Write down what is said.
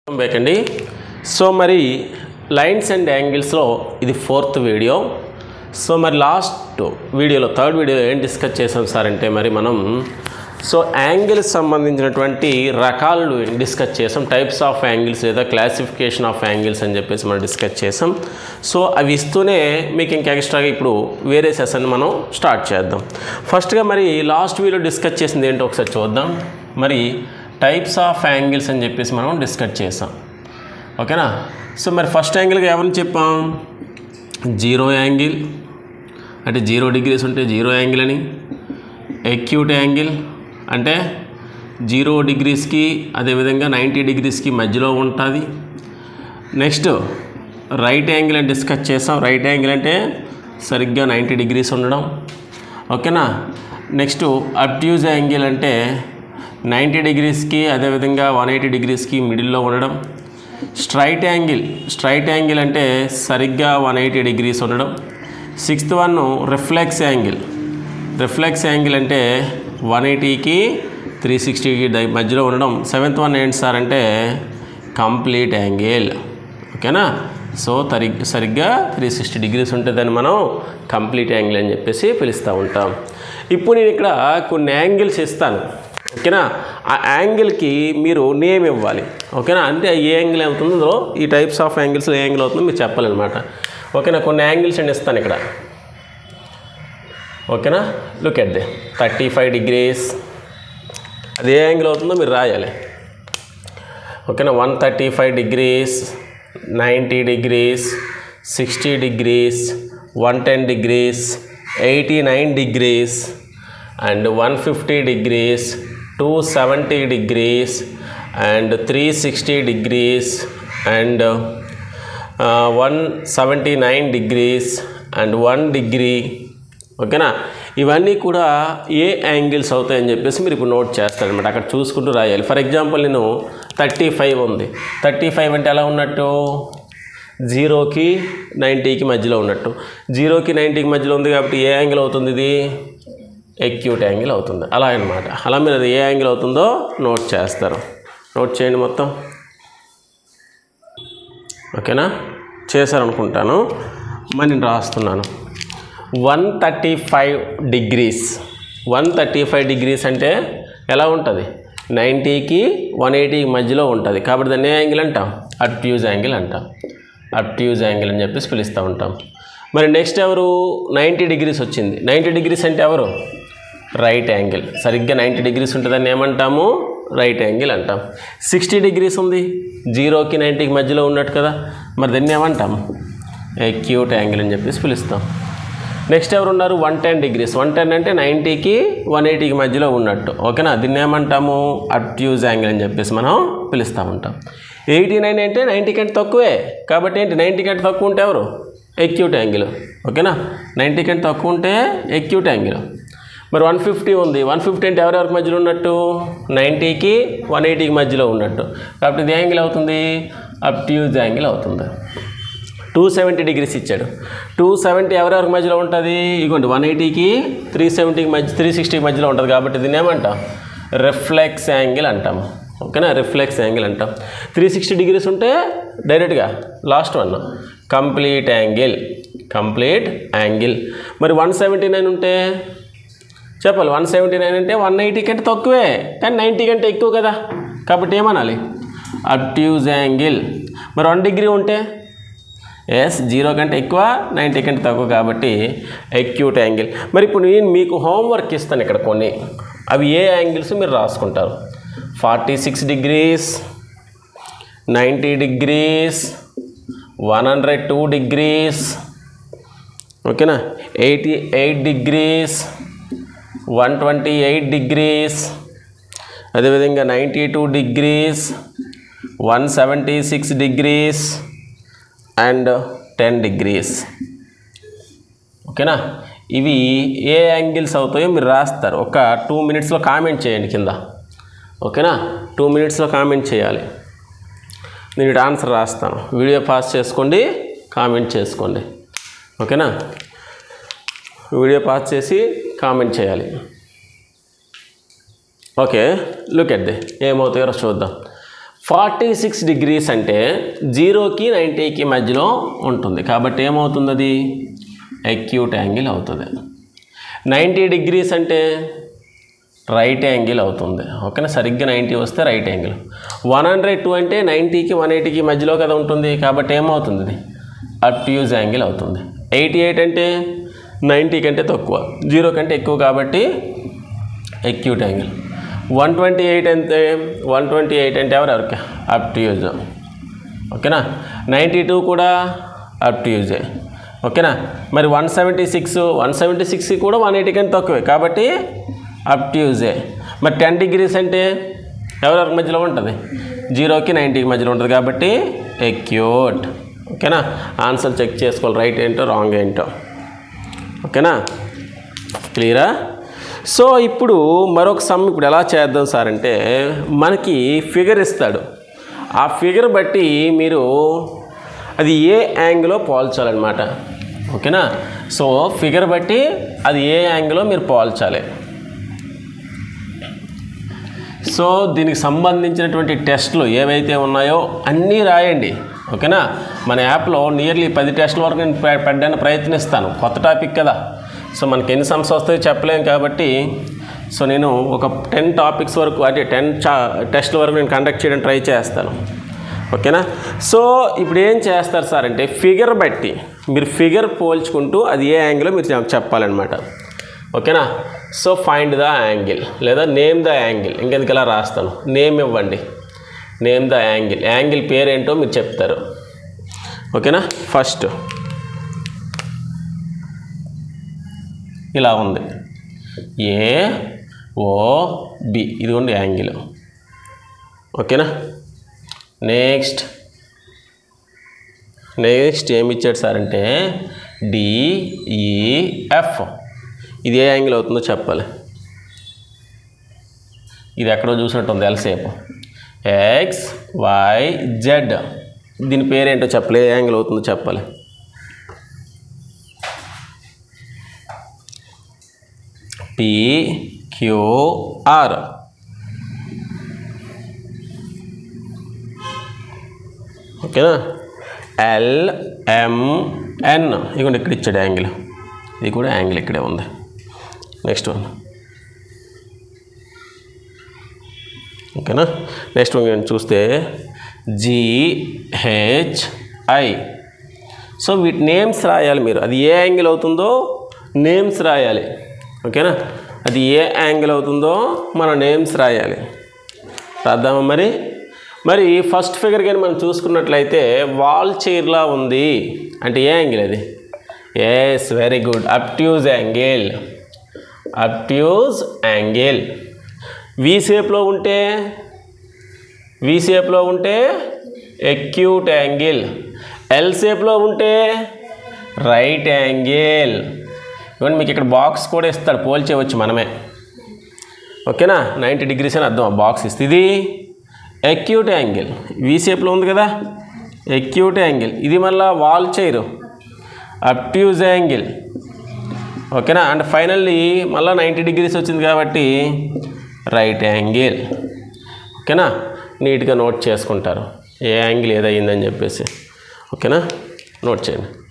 welcome back అండి so మరి lines and యాంగిల్స్లో ఇది ఫోర్త్ వీడియో సో మరి లాస్ట్ వీడియోలో థర్డ్ వీడియోలో ఏం డిస్కస్ చేసాం సార్ అంటే మరి మనం సో యాంగిల్స్ సంబంధించినటువంటి రకాలు డిస్కస్ చేసాం టైప్స్ ఆఫ్ యాంగిల్స్ లేదా క్లాసిఫికేషన్ ఆఫ్ యాంగిల్స్ అని చెప్పేసి మనం డిస్కస్ చేసాం సో అవి ఇస్తూనే మీకు ఇంకా ఎక్స్ట్రాగా ఇప్పుడు వేరే సెషన్ మనం స్టార్ట్ చేద్దాం ఫస్ట్గా మరి లాస్ట్ వీడియో డిస్కస్ చేసింది ఏంటో ఒకసారి చూద్దాం మరి టైప్స్ ఆఫ్ యాంగిల్స్ అని చెప్పేసి మనం డిస్కస్ చేసాం ఓకేనా సో మరి ఫస్ట్ యాంగిల్గా ఎవరిని చెప్పాం జీరో యాంగిల్ అంటే జీరో డిగ్రీస్ ఉంటే జీరో యాంగిల్ అని ఎక్యూట్ యాంగిల్ అంటే జీరో డిగ్రీస్కి అదేవిధంగా నైంటీ డిగ్రీస్కి మధ్యలో ఉంటుంది నెక్స్ట్ రైట్ యాంగిల్ అని డిస్కస్ చేసాం రైట్ యాంగిల్ అంటే సరిగ్గా నైంటీ డిగ్రీస్ ఉండడం ఓకేనా నెక్స్ట్ అబ్ట్యూజ్ యాంగిల్ అంటే నైంటీ డిగ్రీస్కి అదేవిధంగా వన్ ఎయిటీ డిగ్రీస్కి మిడిల్లో ఉండడం స్ట్రైట్ యాంగిల్ స్ట్రైట్ యాంగిల్ అంటే సరిగ్గా వన్ ఎయిటీ డిగ్రీస్ ఉండడం sixth one reflex angle reflex angle అంటే వన్ ఎయిటీకి త్రీ సిక్స్టీకి మధ్యలో ఉండడం సెవెంత్ వన్ ఏంటి సార్ అంటే కంప్లీట్ యాంగిల్ ఓకేనా సో తరి సరిగ్గా త్రీ సిక్స్టీ డిగ్రీస్ ఉంటుందని మనం కంప్లీట్ యాంగిల్ అని చెప్పేసి పిలుస్తూ ఉంటాం ఇప్పుడు నేను ఇక్కడ కొన్ని యాంగిల్స్ ఇస్తాను ఓకేనా ఆ యాంగిల్కి మీరు నేమ్ ఇవ్వాలి ఓకేనా అంటే ఏ యాంగిల్ అవుతుందో ఈ టైప్స్ ఆఫ్ యాంగిల్స్ ఏ యాంగిల్ అవుతుందో మీరు చెప్పాలన్నమాట ఓకేనా కొన్ని యాంగిల్స్ అండి ఇస్తాను ఇక్కడ ఓకేనా look at the thirty five degrees అది ఏ యాంగిల్ అవుతుందో మీరు రాయాలి ఓకేనా one thirty five degrees ninety degrees sixty degrees one ten degrees eighty nine degrees and one fifty degrees two seventy degrees and three sixty degrees and one seventy nine degrees and one degree ఓకేనా ఇవన్నీ కూడా ఏ angles అవుతాయని చెప్పేసి మీరు ఇప్పుడు note చేస్తారనమాట అక్కడ చూసుకుంటూ రాయాలి ఫర్ ఎగ్జాంపుల్ నేను థర్టీ ఫైవ్ ఉంది థర్టీ ఫైవ్ అంటే ఎలా ఉన్నట్టు జీరోకి నైంటీకి మధ్యలో ఉన్నట్టు జీరోకి నైంటీకి మధ్యలో ఉంది కాబట్టి ఏ యాంగిల్ అవుతుంది ఇది ఎక్యూట్ యాంగిల్ అవుతుంది అలా అనమాట అలా మీరు అది ఏ యాంగిల్ అవుతుందో నోట్ చేస్తారు నోట్ చేయండి మొత్తం ఓకేనా చేశారనుకుంటాను మరి నేను రాస్తున్నాను one thirty five degrees one thirty five degrees అంటే ఎలా ఉంటుంది నైంటీకి వన్ ఎయిటీకి మధ్యలో ఉంటుంది కాబట్టి దాన్ని ఏ యాంగిల్ అంటాం అప్ట్యూజ్ యాంగిల్ అంటాం అప్ట్యూజ్ యాంగిల్ అని చెప్పేసి పిలుస్తూ ఉంటాం మరి నెక్స్ట్ ఎవరు నైంటీ డిగ్రీస్ వచ్చింది నైంటీ డిగ్రీస్ అంటే ఎవరు రైట్ యాంగిల్ సరిగ్గా నైంటీ డిగ్రీస్ ఉంటుందని ఏమంటాము రైట్ యాంగిల్ అంటాం సిక్స్టీ డిగ్రీస్ ఉంది జీరోకి నైంటీకి మధ్యలో ఉన్నట్టు కదా మరి దాన్ని ఏమంటాం ఎక్యూట్ యాంగిల్ అని చెప్పేసి పిలుస్తాం నెక్స్ట్ ఎవరు ఉన్నారు one ten degrees one ten అంటే నైంటీకి వన్ ఎయిటీకి మధ్యలో ఉన్నట్టు ఓకేనా దీన్ని ఏమంటాము అప్ట్యూజ్ యాంగిల్ అని చెప్పేసి మనం పిలుస్తూ ఉంటాం ఎయిటీ నైన్ అంటే నైంటీ కంటే తక్కువే కాబట్టి ఏంటి నైంటీ కంటే తక్కువ ఉంటే ఎవరు ఎక్యూట్ యాంగిల్ ఓకేనా నైంటీ కంటే తక్కువ ఉంటే ఎక్యూట్ యాంగిల్ మరి వన్ ఫిఫ్టీ ఉంది వన్ ఫిఫ్టీ అంటే ఎవరెవరికి మధ్యలో ఉన్నట్టు నైంటీకి వన్ ఎయిటీకి మధ్యలో ఉన్నట్టు కాబట్టి ఇది యాంగిల్ అవుతుంది అప్ట్యూజ్ యాంగిల్ అవుతుంది టూ సెవెంటీ డిగ్రీస్ ఇచ్చాడు టూ సెవెంటీ ఎవరెవరికి మధ్యలో ఉంటుంది ఇగోండి వన్ ఎయిటీకి త్రీ సెవెంటీకి మధ్య త్రీ సిక్స్టీకి మధ్యలో ఉంటుంది కాబట్టి దీన్ని ఏమంటాం రిఫ్లెక్స్ యాంగిల్ అంటాం ఓకేనా రిఫ్లెక్స్ యాంగిల్ అంటాం త్రీ సిక్స్టీ డిగ్రీస్ ఉంటే డైరెక్ట్గా last one complete angle complete angle మరి వన్ సెవెంటీ నైన్ ఉంటే చెప్పాలి వన్ సెవెంటీ నైన్ అంటే వన్ ఎయిటీ కంటే తక్కువే కానీ నైంటీ కంటే ఎక్కువ కదా కాబట్టి ఏమనాలి అబ్ట్యూజ్ యాంగిల్ మరి వన్ డిగ్రీ ఉంటే ఎస్ జీరో కంటే ఎక్కువ నైంటీ కంటే తక్కువ కాబట్టి ఎక్యూట్ యాంగిల్ మరి ఇప్పుడు నేను మీకు హోంవర్క్ ఇస్తాను ఇక్కడ కొన్ని అవి ఏ యాంగిల్స్ మీరు రాసుకుంటారు forty six degrees ninety degrees one hundred two degrees ఓకేనా eighty eight degrees one twenty eight degrees అదేవిధంగా ninety two degrees one seventy six degrees and ten degrees ఓకేనా ఇవి ఏ యాంగిల్స్ అవుతాయో మీరు రాస్తారు ఒక టూ మినిట్స్లో కామెంట్ చేయండి కింద ఓకేనా టూ మినిట్స్లో కామెంట్ చేయాలి నేను ఇటు ఆన్సర్ రాస్తాను వీడియో పాస్ చేసుకోండి కామెంట్ చేసుకోండి ఓకేనా వీడియో పాస్ చేసి కామెంట్ చేయాలి ఓకే లుక్ ఎట్ ది ఏమవుతాయో చూద్దాం ఫార్టీ సిక్స్ డిగ్రీస్ అంటే జీరోకి నైంటీకి మధ్యలో ఉంటుంది కాబట్టి ఏమవుతుంది అది ఎక్యూట్ యాంగిల్ అవుతుంది నైంటీ డిగ్రీస్ అంటే రైట్ యాంగిల్ అవుతుంది ఓకేనా సరిగ్గా నైంటీ వస్తే right angle one hundred two అంటే నైంటీకి వన్ ఎయిటీకి మధ్యలో కదా ఉంటుంది కాబట్టి ఏమవుతుంది ఇది అట్యూజ్ యాంగిల్ అవుతుంది ఎయిటీ ఎయిట్ అంటే నైంటీ కంటే తక్కువ జీరో కంటే ఎక్కువ కాబట్టి acute angle one twenty eight అంటే వన్ ట్వంటీ ఎయిట్ అంటే ఎవరెవరికి అప్ టు యూజ్ ఓకేనా నైంటీ టూ కూడా అప్ టు యూజే ఓకేనా మరి one seventy six one seventy six కూడా వన్ ఎయిటీ కంటే తక్కువే కాబట్టి అప్ టు యూజే మరి టెన్ డిగ్రీస్ అంటే ఎవరెవరికి మధ్యలో ఉంటుంది జీరోకి నైంటీకి మధ్యలో ఉంటుంది కాబట్టి ఎక్యూట్ ఓకేనా ఆన్సర్ చెక్ చేసుకోవాలి రైట్ ఏంటో రాంగ్ ఏంటో ఓకేనా క్లియరా సో ఇప్పుడు మరొక సమ్ ఇప్పుడు ఎలా చేద్దాం సార్ అంటే మనకి ఫిగర్ ఇస్తాడు ఆ ఫిగర్ బట్టి మీరు అది ఏ యాంగిల్లో పోల్చాలన్నమాట ఓకేనా సో ఫిగర్ బట్టి అది ఏ యాంగిల్లో మీరు పోల్చాలి సో దీనికి సంబంధించినటువంటి టెస్ట్లు ఏవైతే ఉన్నాయో అన్నీ రాయండి ఓకేనా మన యాప్లో నియర్లీ పది టెస్టుల వరకు నేను పె- పెట్టడానికి ప్రయత్నిస్తాను కొత్త టాపిక్ కదా సో మనకి ఎన్ని సమ్స్ వస్తాయో చెప్పలేం కాబట్టి సో నేను ఒక టెన్ టాపిక్స్ వరకు అంటే టెన్ చా టెస్ట్ల వరకు నేను కండక్ట్ చేయడం ట్రై చేస్తాను ఓకేనా సో ఇప్పుడు ఏం చేస్తారు సార్ అంటే ఫిగర్ బట్టి మీరు ఫిగర్ పోల్చుకుంటూ అది ఏ యాంగిల్లో మీరు చెప్- చెప్పాలన్నమాట ఓకేనా సో ఫైండ్ ద యాంగిల్ లేదా నేమ్ ద యాంగిల్ ఇంకెందుకు ఇలా రాస్తాను నేమ్ ఇవ్వండి నేమ్ ద యాంగిల్ యాంగిల్ పేరేంటో మీరు చెప్తారు ఓకేనా ఫస్ట్ ఇలా ఉంది ఏ ఓ బి ఇదిగోండి యాంగిల్ ఓకేనా నెక్స్ట్ నెక్స్ట్ ఏమి ఇచ్చాడు సార్ అంటే డిఈఎఫ్ ఇది ఏ యాంగిల్ అవుతుందో చెప్పాలి ఇది ఎక్కడో చూసినట్టుంది ఎల్సేపు ఎక్స్ వై జెడ్ దీని పేరేంటో చెప్పలే ఏ యాంగిల్ అవుతుందో చెప్పాలి పి క్యూఆర్ ఓకేనా ఎల్ ఎం ఎన్ ఇదిగోండి ఇక్కడ ఇచ్చాడు యాంగిల్ ఇది కూడా యాంగిల్ ఇక్కడే ఉంది నెక్స్ట్ వన్ ఓకేనా నెక్స్ట్ వన్ చూస్తే జిహెచ్ఐ సో వీటి నేమ్స్ రాయాలి మీరు అది ఏ యాంగిల్ అవుతుందో నేమ్స్ రాయాలి ఓకేనా అది ఏ యాంగిల్ అవుతుందో మన నేమ్స్ రాయాలి రాద్దామా మరి మరి ఫస్ట్ ఫిగర్ కానీ మనం చూసుకున్నట్లయితే వాల్ చైర్లా ఉంది అంటే ఏ యాంగిల్ అది yes very good obtuse angle obtuse angle V షేప్లో ఉంటే వి షేప్లో ఉంటే ఎక్యూట్ యాంగిల్ ఎల్ షేప్లో ఉంటే రైట్ యాంగిల్ ఇవ్వండి మీకు ఇక్కడ బాక్స్ కూడా ఇస్తాడు పోల్చేయవచ్చు మనమే ఓకేనా నైంటీ డిగ్రీస్ అని అర్థం బాక్స్ ఇస్తే ఇది ఎక్యూట్ యాంగిల్ వి షేప్లో ఉంది కదా ఎక్యూట్ యాంగిల్ ఇది మళ్ళా వాల్ చైర్ అప్ట్యూజ్ యాంగిల్ ఓకేనా అండ్ ఫైనల్లీ మళ్ళీ నైంటీ డిగ్రీస్ వచ్చింది కాబట్టి రైట్ యాంగిల్ ఓకేనా నీట్గా నోట్ చేసుకుంటారు ఏ యాంగిల్ ఏదయ్యిందని చెప్పేసి ఓకేనా నోట్ చేయండి